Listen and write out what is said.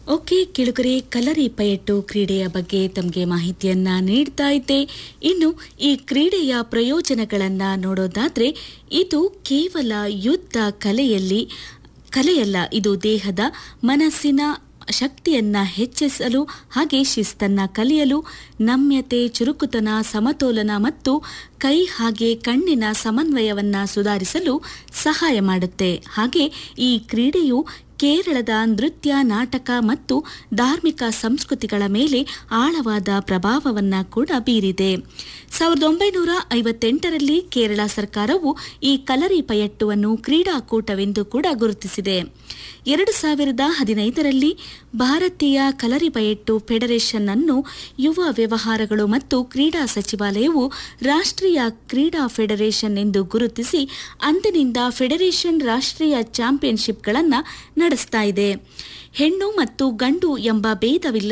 okay ಕೆಳಗರೆ ಕಲರಿ ಪಯಟ್ಟು ಕ್ರೀಡೆಯ ಬಗ್ಗೆ ತಮಗೆ ಮಾಹಿತಿಯನ್ನ ನೀಡ್ತಾ ಇದ್ದೆ ಇನ್ನು ಈ ಕ್ರೀಡೆಯ ಪ್ರಯೋಜನಗಳನ್ನ ನೋಡೋದಾದ್ರೆ ಇದು ಕೇವಲ ಯುದ್ಧ ಕಲೆಯಲ್ಲಿ ಕಲೆಯಲ್ಲ ಇದು ದೇಹದ ಮನಸ್ಸಿನ ಶಕ್ತಿಯನ್ನ ಹೆಚ್ಚಿಸಲು ಹಾಗೆ ಶಿಸ್ತನ್ನ ಕಲಿಯಲು ನಮ್ಯತೆ ಚುರುಕುತನ ಸಮತೋಲನ ಮತ್ತು ಕೈ ಹಾಗೆ ಕಣ್ಣಿನ ಸಮನ್ವಯವನ್ನ ಸುಧಾರಿಸಲು ಸಹಾಯ ಮಾಡುತ್ತೆ ಹಾಗೆ ಈ ಕ್ರೀಡೆಯು ಕೇರಳದ ನೃತ್ಯ ನಾಟಕ ಮತ್ತು ಧಾರ್ಮಿಕ ಸಂಸ್ಕೃತಿಗಳ ಮೇಲೆ ಆಳವಾದ ಪ್ರಭಾವವನ್ನ ಕೂಡ ಬೀರಿದೆ ಸಾವಿರದ ಒಂಬೈನೂರ ಐವತ್ತೆಂಟರಲ್ಲಿ ಕೇರಳ ಸರ್ಕಾರವು ಈ ಕಲರಿ ಪಯಟ್ಟುವನ್ನು ಕ್ರೀಡಾಕೂಟವೆಂದು ಕೂಡ ಗುರುತಿಸಿದೆ ಎರಡು ಸಾವಿರದ ಹದಿನೈದರಲ್ಲಿ ಭಾರತೀಯ ಕಲರಿ ಪಯಟ್ಟು ಫೆಡರೇಷನ್ ಅನ್ನು ಯುವ ವ್ಯವಹಾರಗಳು ಮತ್ತು ಕ್ರೀಡಾ ಸಚಿವಾಲಯವು ರಾಷ್ಟ್ರೀಯ ಕ್ರೀಡಾ ಫೆಡರೇಷನ್ ಎಂದು ಗುರುತಿಸಿ ಅಂದಿನಿಂದ ಫೆಡರೇಷನ್ ರಾಷ್ಟ್ರೀಯ ಚಾಂಪಿಯನ್ಶಿಪ್ಗಳನ್ನು ನಡೆಸ್ತಾ ಇದೆ ಹೆಣ್ಣು ಮತ್ತು ಗಂಡು ಎಂಬ ಭೇದವಿಲ್ಲ